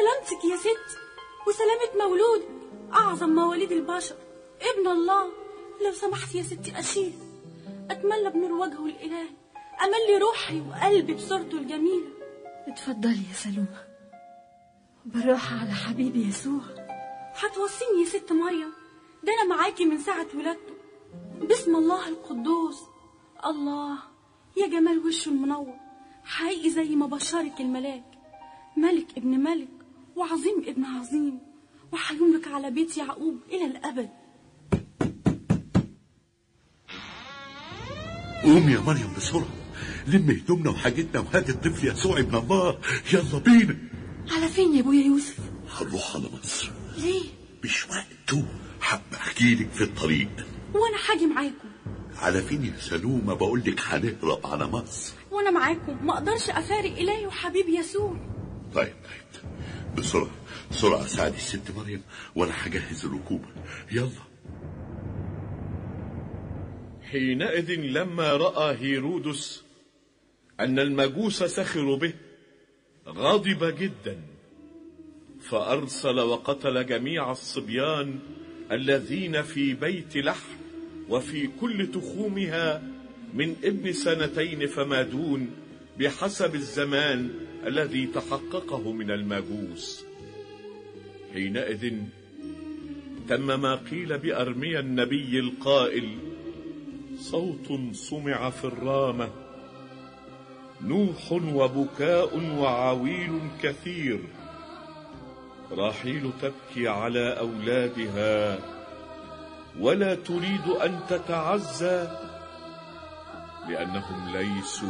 سلامتك يا ستي وسلامة مولود أعظم مواليد البشر ابن الله لو سمحت يا ستي أشيل أتملى بنور وجهه الإلهي أملي روحي وقلبي بصورته الجميلة اتفضلي يا سلومة بالراحة على حبيبي يسوع هتوصيني يا ست مريم ده أنا معاكي من ساعة ولادته بسم الله القدوس الله يا جمال وشه المنور حقيقي زي ما بشرك الملاك ملك ابن ملك وعظيم ابن عظيم وحيملك على بيت يعقوب إلى الأبد قوم يا مريم بسرعة لم هدومنا وحاجتنا وهات الطفل يسوع ابن الله يلا بينا على فين يا ابويا يوسف هنروح على مصر ليه مش وقته حابة احكي لك في الطريق وأنا حاجي معاكم على فين يا سلومة بقول لك هنهرب على مصر وأنا معاكم ما أقدرش أفارق إلهي وحبيبي يسوع طيب طيب بسرعة بسرعة ساعدي الست مريم وانا هجهز الركوبة يلا حينئذ لما راى هيرودس ان المجوس سخروا به غضب جدا فارسل وقتل جميع الصبيان الذين في بيت لحم وفي كل تخومها من ابن سنتين فما دون بحسب الزمان الذي تحققه من المجوس حينئذ تم ما قيل بارميا النبي القائل صوت سمع في الرامة نوح وبكاء وعويل كثير راحيل تبكي على أولادها ولا تريد أن تتعزى لأنهم ليسوا